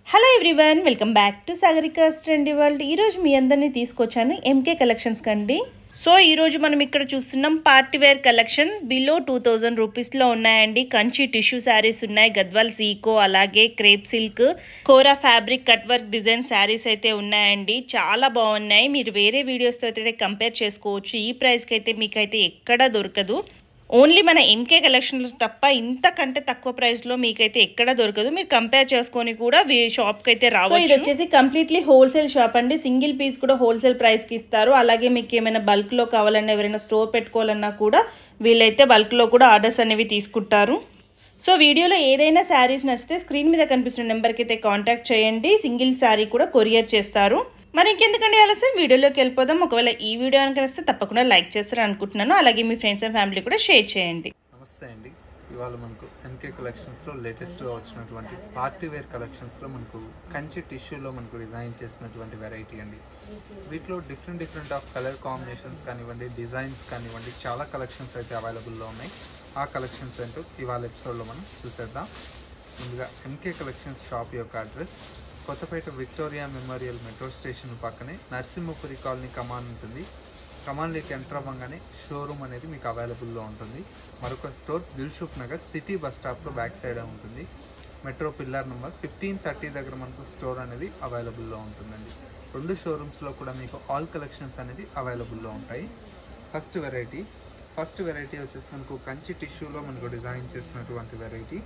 Hello everyone welcome back to Sagarika స్టండి world ఈరోజు మీ అందరినీ తీసుకొచ్చాను ఎంకే కలెక్షన్స్ కండి సో ఈరోజు మనం ఇక్కడ చూస్తున్నాం party wear collection below two thousand రూపీస్లో ఉన్నాయండి కంచి టిష్యూ శారీస్ ఉన్నాయి గద్వాల్ సీకో అలాగే crepe silk kora fabric cut work design saris అయితే ఉన్నాయండి చాలా బాగున్నాయి మీరు వేరే వీడియోస్తో అయితే కంపేర్ చేసుకోవచ్చు ఈ ప్రైస్కి అయితే మీకైతే ఎక్కడా దొరకదు ఓన్లీ మన ఎంకే కలెక్షన్లు తప్ప ఇంతకంటే తక్కువ ప్రైస్లో మీకైతే ఎక్కడ దొరకదు మీరు కంపేర్ చేసుకొని కూడా షాప్కి అయితే రావచ్చు ఇది వచ్చేసి కంప్లీట్లీ హోల్సేల్ షాప్ అండి సింగిల్ పీస్ కూడా హోల్సేల్ ప్రైస్కి ఇస్తారు అలాగే మీకు ఏమైనా బల్క్లో కావాలన్నా ఎవరైనా స్టోర్ పెట్టుకోవాలన్నా కూడా వీళ్ళైతే బల్క్లో కూడా ఆర్డర్స్ అనేవి తీసుకుంటారు సో వీడియోలో ఏదైనా శారీస్ నచ్చితే స్క్రీన్ మీద కనిపిస్తున్న నెంబర్కి అయితే కాంటాక్ట్ చేయండి సింగిల్ శారీ కూడా కొరియర్ చేస్తారు మరి ఇంకెందుకండి ఆలస్యం వీడియోలోకి వెళ్ళిపోదాం ఒకవేళ ఈ వీడియో కనుక వస్తే తప్పకుండా లైక్ చేస్తారు అనుకుంటున్నాను అలాగే మీ ఫ్రెండ్స్ అండ్ ఫ్యామిలీ కూడా షేర్ చేయండి నమస్తే అండి ఇవాళ మనకు ఎన్కే కలెక్షన్స్లో లేటెస్ట్గా వచ్చినటువంటి పార్టీ వేర్ కలెక్షన్స్లో మనకు కంచి టిష్యూలో మనకు డిజైన్ చేసినటువంటి వెరైటీ అండి వీటిలో different different of colour combinations కానివ్వండి డిజైన్స్ కానివ్వండి చాలా కలెక్షన్స్ అయితే అవైలబుల్లో ఉన్నాయి ఆ కలెక్షన్స్ ఏంటో ఇవాళ ఎపిసోడ్లో మనం చూసేద్దాం ముందుగా ఎంకే కలెక్షన్స్ షాప్ యొక్క address Kothapeta Victoria memorial metro station పక్కనే నర్సింహపురి కాలనీ కమాన్ ఉంటుంది కమాన్లోకి ఎంటర్ అవ్వగానే షోరూమ్ అనేది మీకు అవైలబుల్లో ఉంటుంది మరొక store Dilsukh Nagar city bus స్టాప్లో బ్యాక్ సైడ్ ఉంటుంది metro pillar number fifteen thirty దగ్గర మనకు స్టోర్ అనేది అవైలబుల్లో ఉంటుందండి రెండు షోరూమ్స్లో కూడా మీకు ఆల్ కలెక్షన్స్ అనేది అవైలబుల్లో ఉంటాయి ఫస్ట్ వెరైటీ ఫస్ట్ వెరైటీ వచ్చేసి మనకు కంచి టిష్యూలో మనకు డిజైన్ చేసినటువంటి వెరైటీ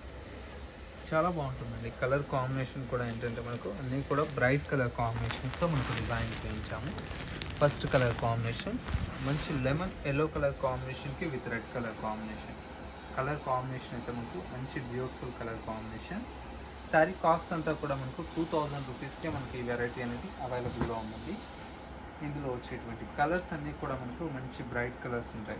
చాలా బాగుంటుందండి కలర్ కాంబినేషన్ కూడా ఏంటంటే మనకు అన్నీ కూడా బ్రైట్ కలర్ కాంబినేషన్స్తో మనకు డిజైన్ చేయించాము ఫస్ట్ కలర్ కాంబినేషన్ మంచి లెమన్ ఎల్లో కలర్ కాంబినేషన్కి with red colour combination colour combination అయితే మనకు మంచి beautiful colour combination sari cost అంతా కూడా మనకు టూ థౌజండ్ రూపీస్కే మనకి ఈ వెరైటీ అనేది అవైలబుల్లో ఉంది ఇందులో వచ్చేటువంటి కలర్స్ అన్నీ కూడా మనకు మంచి బ్రైట్ కలర్స్ ఉంటాయి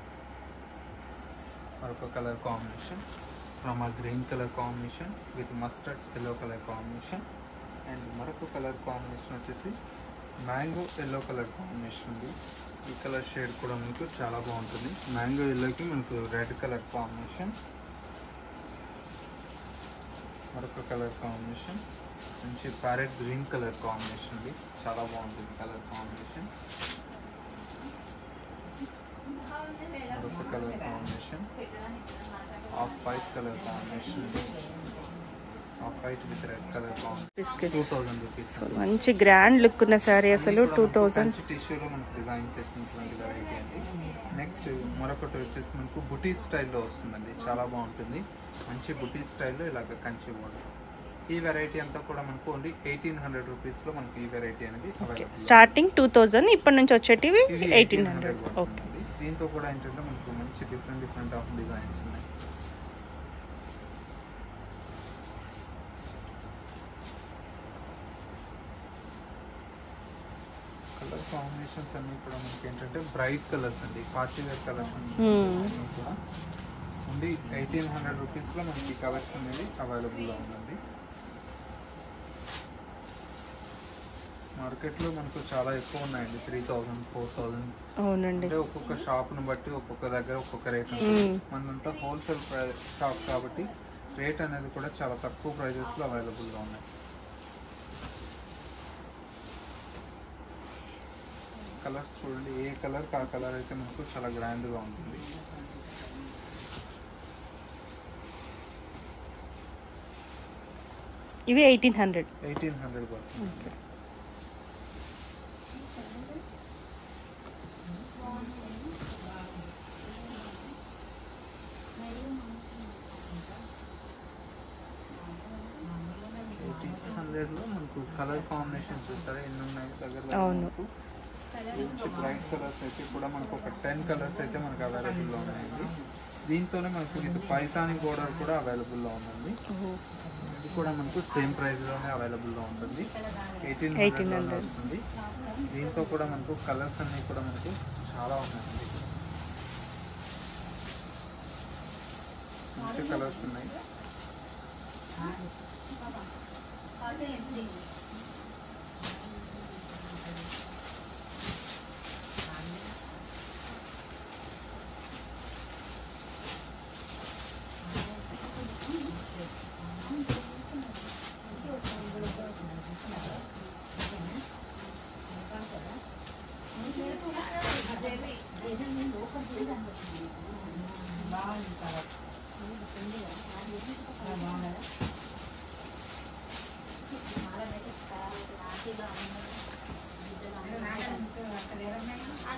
మరొక కలర్ కాంబినేషన్ ఫ్రమ్ ఆ green colour combination with mustard yellow colour combination and మరొక కలర్ కాంబినేషన్ వచ్చేసి మ్యాంగో ఎల్లో కలర్ కాంబినేషన్ ఉంది ఈ కలర్ షేడ్ కూడా మీకు చాలా బాగుంటుంది మ్యాంగో ఎల్లోకి మనకు రెడ్ కలర్ కాంబినేషన్ మరొక కలర్ కాంబినేషన్ మంచి ప్యారెట్ గ్రీన్ కలర్ కాంబినేషన్ ఉంది చాలా బాగుంటుంది కలర్ కాంబినేషన్ మరొక colour combination off white colour combination off white with red colour combination two thousand rupees మంచి గ్రాండ్ లుక్ ఉన్న శారీ అసలు టూ థౌజండ్ మంచి టిష్యూలో మనకు డిజైన్ చేసినటువంటి వెరైటీ అండి నెక్స్ట్ మరొకటి వచ్చేసి మనకు బుటీ స్టైల్లో వస్తుందండి చాలా బాగుంటుంది మంచి బుటీ స్టైల్లో ఇలాగ కంచి బోర్డర్ ఈ వెరైటీ అంతా కూడా మనకు ఓన్లీ ఎయిటీన్ హండ్రెడ్ రూపీస్లో మనకి ఈ వెరైటీ అనేది అవైలబుల్ స్టార్టింగ్ టూ థౌజండ్ ఇప్పటి నుంచి వచ్చేటివి ఎయిటీన్ హండ్రెడ్ ఓకే దీంతో కూడా ఏంటంటే మనకు మంచి డిఫరెంట్ డిఫరెంట్ ఆఫ్ డిజైన్స్ ఉన్నాయి కలర్ కాంబినేషన్స్ అన్ని కూడా మనకి ఏంటంటే బ్రైట్ కలర్స్ అండి పార్టీ వేర్ కలర్స్ కూడా ఉంది ఎయిటీన్ హండ్రెడ్ రూపీస్లో మనకి కలెక్షన్ అనేది అవైలబుల్లో ఉందండి మార్కెట్లో మనకు చాలా ఎక్కువ ఉన్నాయండి త్రీ థౌజండ్ ఫోర్ థౌజండ్ అవునండి అంటే ఒక్కొక్క షాప్ను బట్టి ఒక్కొక్క దగ్గర ఒక్కొక్క రేట్ మ్మ్. మనంతా హోల్సేల్ షాప్ కాబట్టి రేట్ అనేది కూడా చాలా తక్కువ ప్రైజెస్లో అవైలబుల్గా ఉన్నాయి కలర్స్ చూడండి ఏ కలర్ ఆ కలర్ అయితే మనకు చాలా గ్రాండ్గా ఉంటుంది ఇవి ఎయిటీన్ హండ్రెడ్ ఎయిటీన్ హండ్రెడ్ పడుతుంది ఎయిటీన్ హండ్రెడ్లో మనకు కలర్ కాంబినేషన్ చూస్తారా ఎన్ని ఉన్నాయి దగ్గర దగ్గర అవును. మనకు మంచి బ్రైట్ కలర్స్ అయితే కూడా మనకు ఒక టెన్ కలర్స్ అయితే మనకు అవైలబుల్లో ఉన్నాయండి దీంతోనే మనకు ఇది పైసాని బోర్డర్ కూడా అవైలబుల్లో ఉందండి ఇది కూడా మనకు సేమ్ ప్రైస్లోనే అవైలబుల్లో ఉంటుంది ఎయిటీన్ హండ్రెడ్ వస్తుంది దీంతో కూడా మనకు కలర్స్ అన్నీ కూడా మనకు చాలా ఉన్నాయండి మంచి కలర్స్ ఉన్నాయి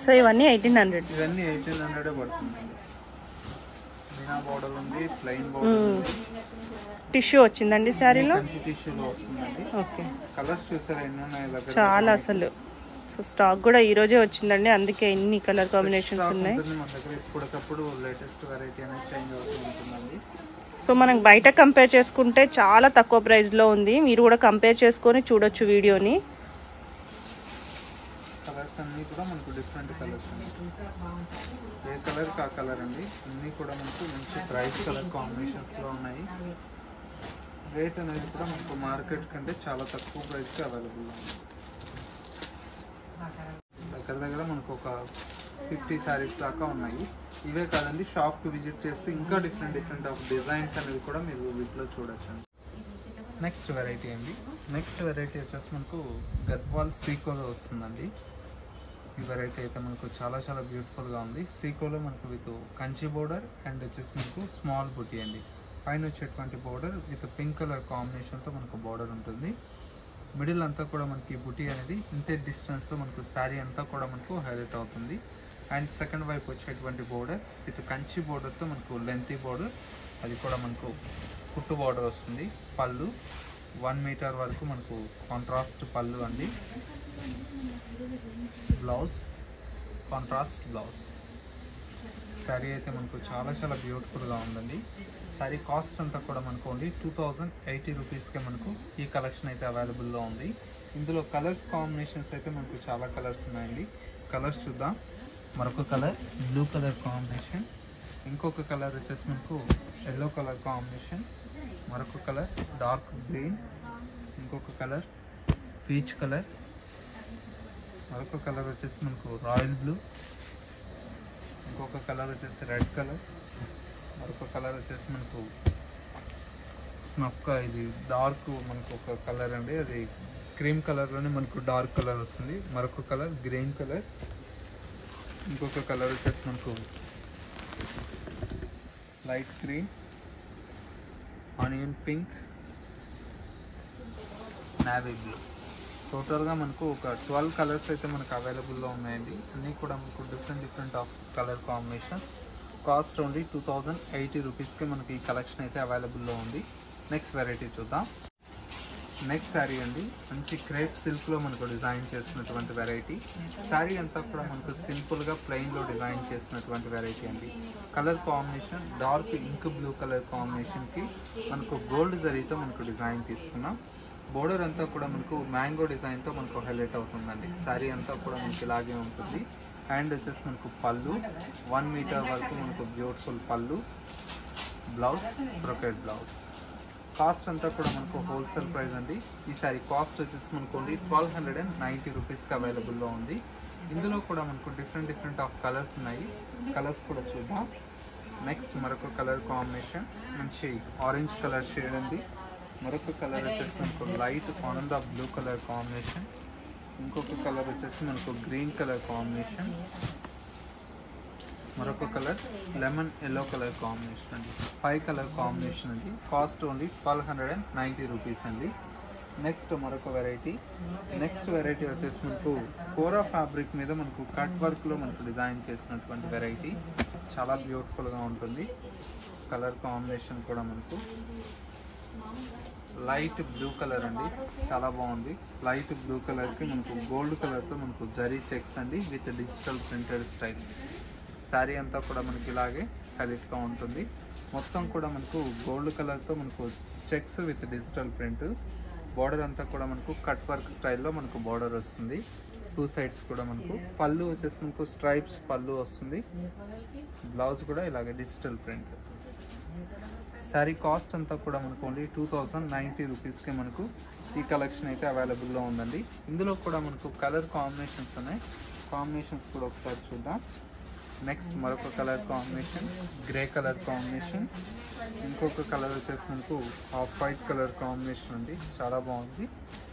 సో ఇవన్నీ ఎయిటీన్ హండ్రెడ్ ఇవన్నీ ఎయిటీన్ హండ్రెడ్ పడుతుంది మీనా బోర్డర్ ఉంది ప్లెయిన్ బోర్డర్ ఉంది టిష్యూ వచ్చిందండి శారీలో కంచి టిష్యూలో వస్తుందండి ఓకే కలర్స్ చూసారా ఎన్ని ఉన్నాయి దగ్గర చాలా అసలు సో స్టాక్ కూడా ఈ రోజే వచ్చిందండి అందుకే ఎన్ని కలర్ కాంబినేషన్స్ స్టాక్ ఉన్నాయి ఉంటుంది మన దగ్గర ఇప్పటికప్పుడు లేటెస్ట్ వెరైటీ అనేది చేంజ్ అవుతూ ఉంటుందండి సో మనం బయట కంపేర్ చేసుకుంటే చాలా తక్కువ ప్రైస్లో ఉంది మీరు కూడా కంపేర్ చేసుకొని చూడొచ్చు వీడియోని కలర్స్ అన్నీ కూడా మనకు డిఫరెంట్ కలర్స్ ఉన్నాయి ఏ కలర్ కా కలర్ అండి అన్నీ కూడా మనకు మంచి ప్రైస్ కలర్ కాంబినేషన్స్లో ఉన్నాయి రేట్ అనేది కూడా మనకు మార్కెట్ కంటే చాలా తక్కువ ప్రైస్కి అవైలబుల్ ఉంది దగ్గర దగ్గర మనకు ఒక ఫిఫ్టీ శారీస్ దాకా ఉన్నాయి ఇవే కాదండి షాప్కి విజిట్ చేస్తే ఇంకా డిఫరెంట్ డిఫరెంట్ ఆఫ్ డిజైన్స్ అనేది కూడా మీరు వీటిలో చూడొచ్చు నెక్స్ట్ వెరైటీ అండి నెక్స్ట్ వెరైటీ వచ్చేసి మనకు గద్వాల్ సీకోలో వస్తుందండి ఈ వెరైటీ అయితే మనకు చాలా చాలా బ్యూటిఫుల్గా ఉంది సీకోలో మనకు విత్ కంచి బోర్డర్ అండ్ వచ్చేసి మనకు స్మాల్ బుటీ అండి పైన వచ్చేటువంటి బోర్డర్ విత్ పింక్ కలర్ కాంబినేషన్తో మనకు బోర్డర్ ఉంటుంది మిడిల్ అంతా కూడా మనకి బుటీ అనేది ఇంతే డిస్టెన్స్లో మనకు శారీ అంతా కూడా మనకు హైలైట్ అవుతుంది అండ్ సెకండ్ వైపు వచ్చేటువంటి బోర్డర్ విత్ కంచి బోర్డర్తో మనకు లెంతీ బోర్డర్ అది కూడా మనకు కుట్టు బోర్డర్ వస్తుంది పళ్ళు వన్ మీటర్ వరకు మనకు కాంట్రాస్ట్ పళ్ళు అండి బ్లౌజ్ కాంట్రాస్ట్ బ్లౌజ్ శారీ అయితే మనకు చాలా చాలా బ్యూటిఫుల్గా ఉందండి శారీ కాస్ట్ అంతా కూడా మనకు ఓన్లీ టూ థౌజండ్ ఎయిటీ రూపీస్కే మనకు ఈ కలెక్షన్ అయితే అవైలబుల్లో ఉంది ఇందులో కలర్స్ కాంబినేషన్స్ అయితే మనకు చాలా కలర్స్ ఉన్నాయండి కలర్స్ చూద్దాం మరొక కలర్ బ్లూ కలర్ కాంబినేషన్ ఇంకొక కలర్ వచ్చేసి మనకు ఎల్లో కలర్ కాంబినేషన్ మరొక కలర్ డార్క్ గ్రీన్ ఇంకొక కలర్ పీచ్ కలర్ మరొక కలర్ వచ్చేసి మనకు రాయల్ బ్లూ ఇంకొక కలర్ వచ్చేసి రెడ్ కలర్ మరొక కలర్ వచ్చేసి మనకు స్నఫ్ ఇది డార్క్ మనకు ఒక కలర్ అండి అది క్రీమ్ కలర్లోనే మనకు డార్క్ కలర్ వస్తుంది మరొక కలర్ గ్రీన్ కలర్ ఇంకొక కలర్ వచ్చేసి మనకు light green onion pink navy blue టోటల్గా మనకు ఒక ట్వెల్వ్ కలర్స్ అయితే మనకు అవైలబుల్లో ఉన్నాయండి అన్నీ కూడా మనకు different different of colour combination cost only two thousand eighty రూపీస్కి మనకి ఈ కలెక్షన్ అయితే అవైలబుల్లో ఉంది నెక్స్ట్ వెరైటీ చూద్దాం నెక్స్ట్ శారీ అండి మంచి క్రేప్ సిల్క్లో మనకు డిజైన్ చేసినటువంటి వెరైటీ శారీ అంతా కూడా మనకు సింపుల్గా ప్లెయిన్లో డిజైన్ చేసినటువంటి వెరైటీ అండి colour combination dark ink blue colour కాంబినేషన్కి మనకు గోల్డ్ జరీతో మనకు డిజైన్ తీసుకున్నాం బోర్డర్ అంతా కూడా మనకు మ్యాంగో డిజైన్తో మనకు హైలైట్ అవుతుందండి శారీ అంతా కూడా మనకి ఇలాగే ఉంటుంది హ్యాండ్ వచ్చేసి మనకు పళ్ళు వన్ మీటర్ వరకు మనకు బ్యూటిఫుల్ పళ్ళు బ్లౌజ్ బ్రొకెట్ బ్లౌజ్ కాస్ట్ అంతా కూడా మనకు హోల్సేల్ ప్రైస్ అండి ఈ సారీ కాస్ట్ వచ్చేసి మనకు only twelve hundred and ninety రూపీస్కి అవైలబుల్లో ఉంది ఇందులో కూడా మనకు డిఫరెంట్ డిఫరెంట్ ఆఫ్ కలర్స్ ఉన్నాయి కలర్స్ కూడా చూద్దాం నెక్స్ట్ మరొక కలర్ కాంబినేషన్ మంచి ఆరెంజ్ కలర్ షేడ్ అండి మరొక కలర్ వచ్చేసి మనకు లైట్ ఆనంద బ్లూ కలర్ కాంబినేషన్ ఇంకొక కలర్ వచ్చేసి మనకు గ్రీన్ కలర్ కాంబినేషన్ మరొక colour lemon yellow colour combination అండి ఫైవ్ కలర్ కాంబినేషన్ అండి cost only twelve hundred and ninety rupees అండి నెక్స్ట్ మరొక వెరైటీ నెక్స్ట్ వెరైటీ వచ్చేసి మనకు కోరా ఫ్యాబ్రిక్ మీద మనకు కట్ వర్క్లో మనకు డిజైన్ చేసినటువంటి వెరైటీ చాలా బ్యూటిఫుల్గా ఉంటుంది కలర్ కాంబినేషన్ కూడా మనకు లైట్ బ్లూ కలర్ అండి చాలా బాగుంది లైట్ బ్లూ కలర్కి మనకు గోల్డ్ కలర్తో మనకు జరీ చెక్స్ అండి with digital printed style sari అంతా కూడా మనకి ఇలాగే హైలైట్గా ఉంటుంది మొత్తం కూడా మనకు గోల్డ్ కలర్తో మనకు checks with digital print border అంతా కూడా మనకు కట్ వర్క్ స్టైల్లో మనకు బార్డర్ వస్తుంది టూ సైడ్స్ కూడా మనకు పళ్ళు వచ్చేసి మనకు స్ట్రైప్స్ పళ్ళు వస్తుంది బ్లౌజ్ కూడా ఇలాగే డిజిటల్ ప్రింట్ శారీ కాస్ట్ అంతా కూడా మనకు ఓన్లీ టూ థౌజండ్ నైంటీ రూపీస్కి మనకు ఈ కలెక్షన్ అయితే అవైలబుల్లో ఉందండి ఇందులో కూడా మనకు కలర్ కాంబినేషన్స్ ఉన్నాయి కాంబినేషన్స్ కూడా ఒకసారి చూద్దాం నెక్స్ట్ మరొక colour combination grey colour combination ఇంకొక కలర్ వచ్చేసి మనకు ఆఫ్ వైట్ కలర్ కాంబినేషన్ అండి చాలా బాగుంది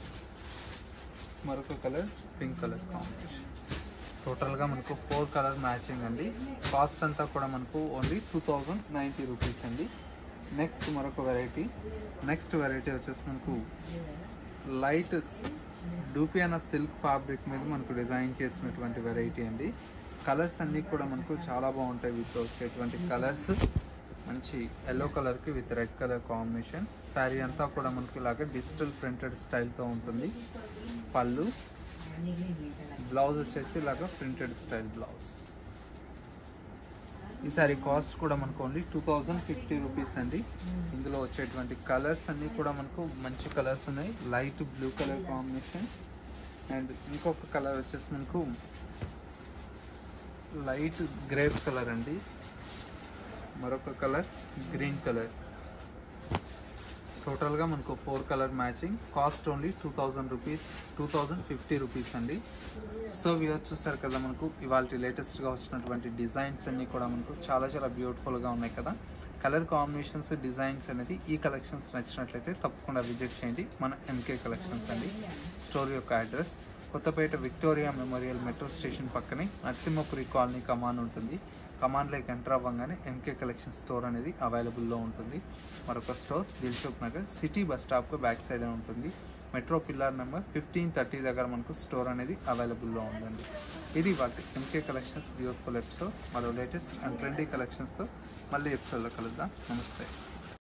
మరొక కలర్ పింక్ కలర్ కాంబినేషన్ టోటల్గా మనకు ఫోర్ కలర్ మ్యాచింగ్ అండి కాస్ట్ అంతా కూడా మనకు only two thousand ninety rupees అండి నెక్స్ట్ మరొక వెరైటీ నెక్స్ట్ వెరైటీ వచ్చేసి మనకు లైట్ డూపియానా సిల్క్ ఫ్యాబ్రిక్ మీద మనకు డిజైన్ చేసినటువంటి వెరైటీ అండి కలర్స్ అన్నీ కూడా మనకు చాలా బాగుంటాయి వీటిలో వచ్చేటువంటి కలర్స్ మంచి ఎల్లో కలర్కి with red colour combination sari అంతా కూడా మనకు ఇలాగ డిజిటల్ ప్రింటెడ్ స్టైల్తో ఉంటుంది పళ్ళు బ్లౌజ్ వచ్చేసి ఇలాగ ప్రింటెడ్ స్టైల్ బ్లౌజ్ ఈ సారీ కాస్ట్ కూడా మనకు only two thousand fifty rupees అండి ఇందులో వచ్చేటువంటి కలర్స్ అన్నీ కూడా మనకు మంచి కలర్స్ ఉన్నాయి light blue colour combination and ఇంకొక కలర్ వచ్చేసి మనకు లైట్ గ్రేప్ కలర్ అండి మరొక కలర్ గ్రీన్ కలర్ టోటల్గా మనకు four colour matching cost only two thousand rupees two thousand fifty rupees అండి సో వ్యూస్ చూస్తారు కదా మనకు ఇవాళ లేటెస్ట్గా వచ్చినటువంటి డిజైన్స్ అన్నీ కూడా మనకు చాలా చాలా బ్యూటిఫుల్గా ఉన్నాయి కదా కలర్ కాంబినేషన్స్ డిజైన్స్ అనేది ఈ కలెక్షన్స్ నచ్చినట్లయితే తప్పకుండా విజిట్ చేయండి మన ఎంకే కలెక్షన్స్ అండి స్టోర్ యొక్క address Kothapeta Victoria memorial metro station పక్కనే నరసింహపురి కాలనీ కమాన్ ఉంటుంది కమాండ్లోకి ఎంటర్ అవ్వగానే ఎంకే కలెక్షన్ స్టోర్ అనేది అవైలబుల్లో ఉంటుంది మరొక store Dilsukhnagar city bus స్టాప్కు బ్యాక్ సైడ్ ఉంటుంది metro pillar number fifteen thirty దగ్గర మనకు స్టోర్ అనేది అవైలబుల్లో ఉందండి ఇది వాటి ఎంకే కలెక్షన్స్ బ్యూటిఫుల్ ఎపిసోడ్ మరో లేటెస్ట్ అండ్ ట్రెండీ కలెక్షన్స్తో మళ్ళీ ఎపిసోడ్లో కలుద్దాం నమస్తే